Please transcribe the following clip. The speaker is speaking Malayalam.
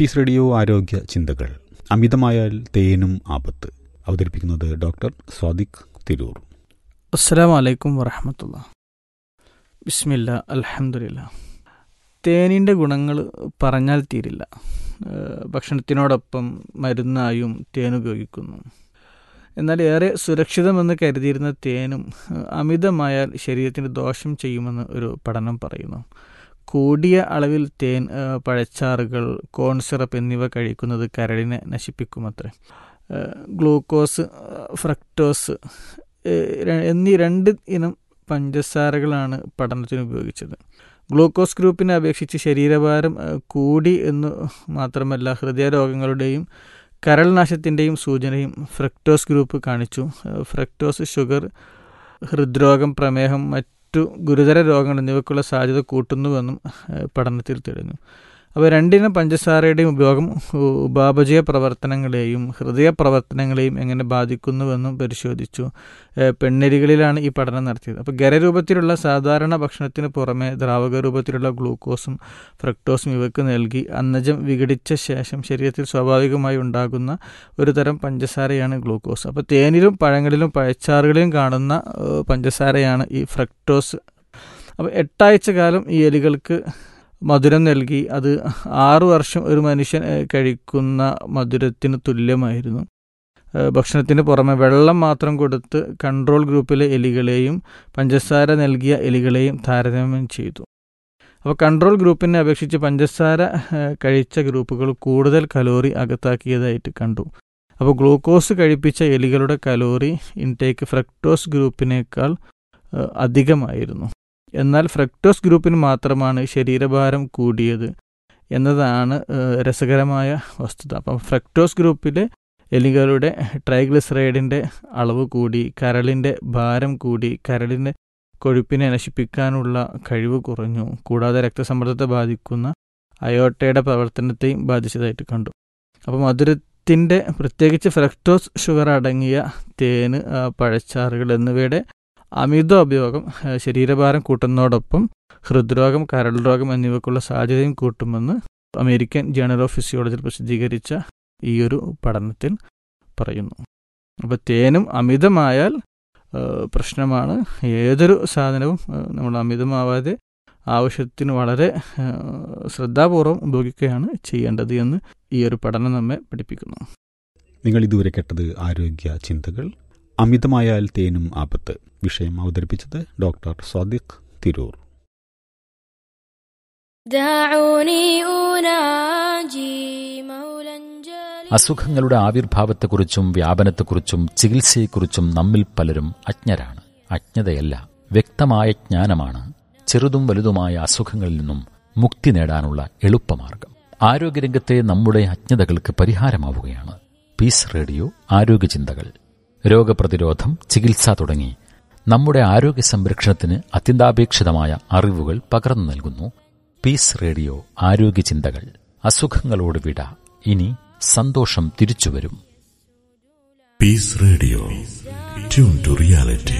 പീസ് റേഡിയോ ആരോഗ്യ ചിന്തകൾ അമിതമായാൽ തേനും ആപത്ത് അവതരിപ്പിക്കുന്നത് ഡോക്ടർ സ്വാദിഖ് തിരൂർ അസ്സാം വലൈക്കും വറഹമത്തുള്ള ബിസ്മില്ല അൽഹംദുലില്ല തേനിൻ്റെ ഗുണങ്ങൾ പറഞ്ഞാൽ തീരില്ല ഏഹ് ഭക്ഷണത്തിനോടൊപ്പം മരുന്നായും തേൻ ഉപയോഗിക്കുന്നു എന്നാൽ ഏറെ സുരക്ഷിതമെന്ന് കരുതിയിരുന്ന തേനും ഏഹ് അമിതമായാൽ ശരീരത്തിന് ദോഷം ചെയ്യുമെന്ന് ഒരു പഠനം പറയുന്നു കൂടിയ അളവിൽ തേൻ ഏഹ് പഴച്ചാറുകൾ കോൺ സിറപ്പ് എന്നിവ കഴിക്കുന്നത് കരളിനെ നശിപ്പിക്കുമത്രേ ഏഹ് ഗ്ലൂക്കോസ് ഏഹ് ഫ്രക്ടോസ് ഏഹ് ര- എന്നീ രണ്ട് ഇനം പഞ്ചസാരകളാണ് പഠനത്തിന് ഉപയോഗിച്ചത് ഗ്ലൂക്കോസ് ഗ്രൂപ്പിനെ അപേക്ഷിച്ച് ശരീരഭാരം ഏഹ് കൂടി എന്ന് മാത്രമല്ല ഹൃദയരോഗങ്ങളുടെയും കരൾ നാശത്തിൻ്റെയും സൂചനയും ഫ്രക്ടോസ് ഗ്രൂപ്പ് കാണിച്ചു ഏഹ് ഫ്രക്ടോസ് ഷുഗർ ഹൃദ്രോഗം പ്രമേഹം മറ്റു ഗുരുതര രോഗങ്ങൾ എന്നിവയ്ക്കുള്ള സാധ്യത കൂട്ടുന്നുവെന്നും ഏഹ് പഠനത്തിൽ തെളിഞ്ഞു അപ്പോൾ രണ്ടിനം പഞ്ചസാരയുടെയും ഉപയോഗം ഉ- ഉപാപചയ പ്രവർത്തനങ്ങളെയും ഹൃദയ പ്രവർത്തനങ്ങളെയും എങ്ങനെ ബാധിക്കുന്നുവെന്നും പരിശോധിച്ചു ഏഹ് പെണ്ണെലികളിലാണ് ഈ പഠനം നടത്തിയത് അപ്പോൾ ഖരരൂപത്തിലുള്ള സാധാരണ ഭക്ഷണത്തിന് പുറമെ ദ്രാവക രൂപത്തിലുള്ള ഗ്ലൂക്കോസും ഫ്രക്ടോസും ഇവയ്ക്ക് നൽകി അന്നജം വിഘടിച്ച ശേഷം ശരീരത്തിൽ സ്വാഭാവികമായി ഉണ്ടാകുന്ന ഒരു തരം പഞ്ചസാരയാണ് ഗ്ലൂക്കോസ് അപ്പോൾ തേനിലും പഴങ്ങളിലും പഴച്ചാറുകളിലും കാണുന്ന ഏഹ് പഞ്ചസാരയാണ് ഈ ഫ്രക്ടോസ് അപ്പോൾ എട്ടാഴ്ച കാലം ഈ എലികൾക്ക് മധുരം നൽകി അത് ആറു വർഷം ഒരു മനുഷ്യൻ ഏഹ്, കഴിക്കുന്ന മധുരത്തിന് തുല്യമായിരുന്നു ഏഹ്, ഭക്ഷണത്തിന് പുറമെ വെള്ളം മാത്രം കൊടുത്ത് കൺട്രോൾ ഗ്രൂപ്പിലെ എലികളെയും പഞ്ചസാര നൽകിയ എലികളെയും താരതമ്യം ചെയ്തു അപ്പോൾ കൺട്രോൾ ഗ്രൂപ്പിനെ അപേക്ഷിച്ച് പഞ്ചസാര ഏഹ്, കഴിച്ച ഗ്രൂപ്പുകൾ കൂടുതൽ കലോറി അകത്താക്കിയതായിട്ട് കണ്ടു അപ്പോൾ ഗ്ലൂക്കോസ് കഴിപ്പിച്ച എലികളുടെ കലോറി ഇൻടേക്ക് ഫ്രക്ടോസ് ഗ്രൂപ്പിനേക്കാൾ ഏഹ്, അധികമായിരുന്നു എന്നാൽ ഫ്രക്ടോസ് ഗ്രൂപ്പിന് മാത്രമാണ് ശരീരഭാരം കൂടിയത് എന്നതാണ് ഏഹ്, രസകരമായ വസ്തുത അപ്പം ഫ്രക്ടോസ് ഗ്രൂപ്പിലെ എലികളുടെ ട്രൈഗ്ലിസറൈഡിൻ്റെ അളവ് കൂടി കരളിൻ്റെ ഭാരം കൂടി കരളിൻ്റെ കൊഴുപ്പിനെ നശിപ്പിക്കാനുള്ള കഴിവ് കുറഞ്ഞു കൂടാതെ രക്തസമ്മർദ്ദത്തെ ബാധിക്കുന്ന അയോട്ടയുടെ പ്രവർത്തനത്തെയും ബാധിച്ചതായിട്ട് കണ്ടു അപ്പോൾ മധുരത്തിൻ്റെ പ്രത്യേകിച്ച് ഫ്രക്ടോസ് ഷുഗർ അടങ്ങിയ തേന് ആ, പഴച്ചാറുകൾ എന്നിവയുടെ അമിത ഉപയോഗം ആ, ശരീരഭാരം കൂട്ടുന്നതോടൊപ്പം ഹൃദ്രോഗം കരൾ രോഗം എന്നിവയ്ക്കുള്ള സാധ്യതയും കൂട്ടുമെന്ന് അമേരിക്കൻ ജേണൽ ഓഫ് ഫിസിയോളജിയിൽ പ്രസിദ്ധീകരിച്ച ഈ ഒരു പഠനത്തിൽ പറയുന്നു അപ്പോൾ തേനും അമിതമായാൽ ആ, പ്രശ്നമാണ് ഏതൊരു സാധനവും ആ, നമ്മൾ അമിതമാവാതെ ആവശ്യത്തിന് വളരെ ആ, ശ്രദ്ധാപൂർവം ഉപയോഗിക്കുകയാണ് ചെയ്യേണ്ടത് എന്ന് ഈ ഒരു പഠനം നമ്മെ പഠിപ്പിക്കുന്നു നിങ്ങൾ ഇതുവരെ കേട്ടത് ആരോഗ്യ ചിന്തകൾ അമിതമായാൽ തേനും ആപത്ത് വിഷയം അവതരിപ്പിച്ചത് ഡോക്ടർ സ്വാദിഖ് തിരൂർ دعوني أناجي مولا جليلا അസുഖങ്ങളുടെ ആവിർഭാവത്തെക്കുറിച്ചും വ്യാപനത്തെക്കുറിച്ചും ചികിത്സയെക്കുറിച്ചും നമ്മിൽ പലരും അജ്ഞരാണ് അജ്ഞതയല്ല വ്യക്തമായ ജ്ഞാനമാണ് ചെറുതും വലുതുമായ അസുഖങ്ങളിൽ നിന്നും മുക്തി നേടാനുള്ള എളുപ്പമാർഗം ആരോഗ്യരംഗത്തെ നമ്മുടെ അജ്ഞതകൾക്ക് പരിഹാരമാവുകയാണ് പീസ് റേഡിയോ ആരോഗ്യചിന്തകൾ രോഗപ്രതിരോധം ചികിത്സ തുടങ്ങി നമ്മുടെ ആരോഗ്യ സംരക്ഷണത്തിന് അത്യന്താപേക്ഷിതമായ അറിവുകൾ പകർന്നു നൽകുന്നു പീസ് റേഡിയോ ആരോഗ്യചിന്തകൾ അസുഖങ്ങളോട് വിട ഇനി സന്തോഷം തിരിച്ചുവരും Peace Radio. Tune to reality.